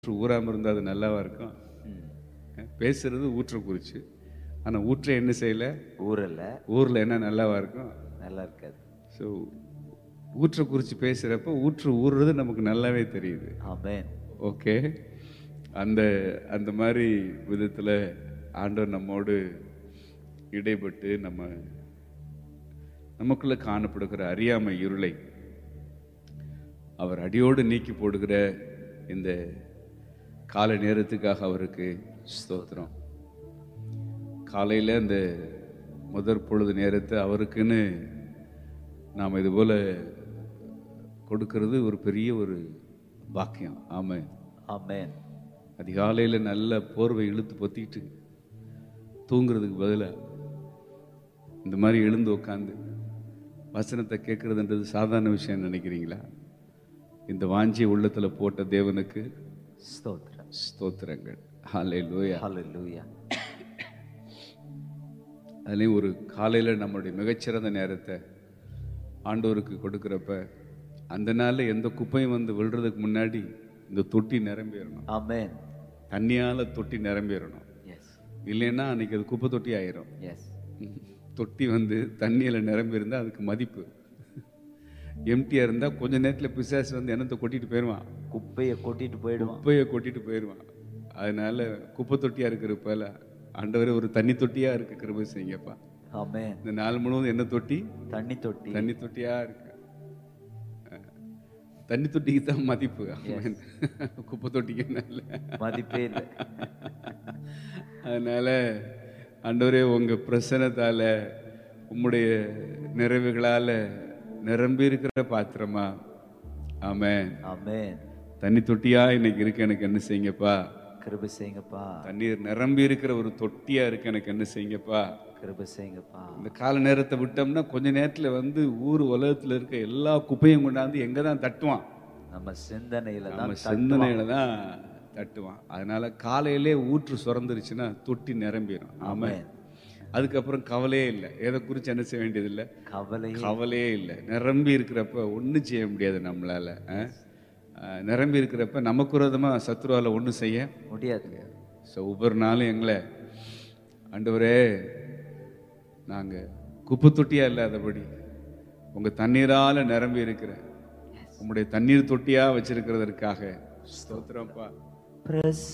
ஊற்று ஊறாமல் இருந்தால் அது நல்லாவா இருக்கும் பேசுறது ஊற்றை குறிச்சு ஆனால் ஊற்றை என்ன செய்யலை ஊரல்ல ஊரில் என்ன நல்லாவா இருக்கும் நல்லா இருக்காது ஸோ ஊற்றை குறித்து பேசுகிறப்ப ஊற்று ஊறுறது நமக்கு நல்லாவே தெரியுது ஆமென் ஓகே அந்த அந்த மாதிரி விதத்தில் ஆண்டவர் நம்மோடு இடைப்பட்டு நம்ம நமக்குள்ள காணப்படுகிற அறியாமை இருளை அவர் அடியோடு நீக்கி போடுகிற இந்த காலை நேரத்துக்காக அவருக்கு ஸ்தோத்திரம் காலையில் இந்த முதற் பொழுது நேரத்தை அவருக்குன்னு நாம் இதுபோல் கொடுக்கிறது ஒரு பெரிய ஒரு பாக்கியம் ஆமாம் ஆமென் அதிகாலையில் நல்ல போர்வை இழுத்து பொத்திட்டு தூங்குறதுக்கு பதிலாக இந்த மாதிரி எழுந்து உட்காந்து வசனத்தை கேட்குறதுன்றது சாதாரண விஷயம் நினைக்கிறீங்களா இந்த வாஞ்சியை உள்ளத்தில் போட்ட தேவனுக்கு ஸ்தோத்திரம் ஸ்தோத்திரங்கள் ஹாலே லோயா ஹalleluya அதுலேயும் ஒரு காலையில் நம்மளுடைய மிகச்சிறந்த நேரத்தை ஆண்டோருக்கு கொடுக்குறப்ப அந்த நாளில் எந்த குப்பையும் வந்து விழுறதுக்கு முன்னாடி இந்த தொட்டி நிரம்பிடணும் ஆமென் தண்ணியால் தொட்டி நிரம்பிடணும் எஸ் இல்லைன்னா அன்னைக்கு அது குப்பை தொட்டி ஆயிரும் எஸ் தொட்டி வந்து தண்ணியில் நிரம்பி இருந்தால் அதுக்கு மதிப்பு எம்டியாக இருந்தால் கொஞ்ச நேரத்தில் பிசாசு வந்து என்னத்தை கொட்டிட்டு போயிடுவான் குப்பையை கொட்டிட்டு போயிடுவான் குப்பையை கொட்டிட்டு போயிடுவான் அதனால குப்பை தொட்டியாக இருக்கிறப்பல ஆண்டவரே ஒரு தண்ணி தொட்டியாக இருக்கு கிருபை செய்யுங்கப்பா ஆமென் இந்த நாள் முழுவதும் என்ன தொட்டி தண்ணி தொட்டி தண்ணி தொட்டியா இருக்கு அஹ், தண்ணி தொட்டிக்கு தான் மதிப்பு ஆமென். குப்பை தொட்டிக்கு நல்ல மதிப்பே இல்லை அதனால ஆண்டவரே உங்க பிரசனத்தால உம்முடைய நிறைவுகளால நிரம்பி இருக்கிற பாத்திரமா ஆமென் ஆமென் தண்ணி தொட்டியா இன்னைக்கு இருக்கு எனக்கு என்ன செய்யுங்கப்பா கிருபை செய்யுங்கப்பா தண்ணீர் நிரம்பி இருக்கிற ஒரு தொட்டியா இருக்கு எனக்கு என்ன செய்யுங்கப்பா கிருபை செய்யுங்கப்பா இந்த கால நேரத்தை விட்டோம்னா கொஞ்ச நேரத்துல வந்து ஊர் உலகத்துல இருக்க எல்லா குப்பையும் கொண்டாந்து எங்க தான் தட்டுவான் நம்ம சிந்தனையில நம்ம தான் சிந்தனையில தான் தட்டுவான் அதனால காலையிலே ஊற்று சுரந்துருச்சுன்னா தொட்டி நிரம்பிடும் ஆமா ஆமென். அதுக்கப்புறம் கவலையே இல்லை எதை குறித்து என்ன செய்ய வேண்டியதில்லை கவலை கவலையே இல்லை நிரம்பி இருக்கிறப்ப ஒன்றும் செய்ய முடியாது நம்மளால அஹ்? அஹ், நிரம்பி இருக்கிறப்ப நமக்கு விரோதமாக சத்ருவால ஒன்றும் செய்ய முடியாது ஸோ ஒவ்வொரு நாளும் எங்களை ஆண்டவரே நாங்கள் குப்பை தொட்டியா இல்லாதபடி உங்கள் தண்ணீரால் நிரம்பி இருக்கிற உங்களுடைய தண்ணீர் தொட்டியா வச்சிருக்கிறதற்காக ஸ்தோத்திரம்ப்பா பிரஸ்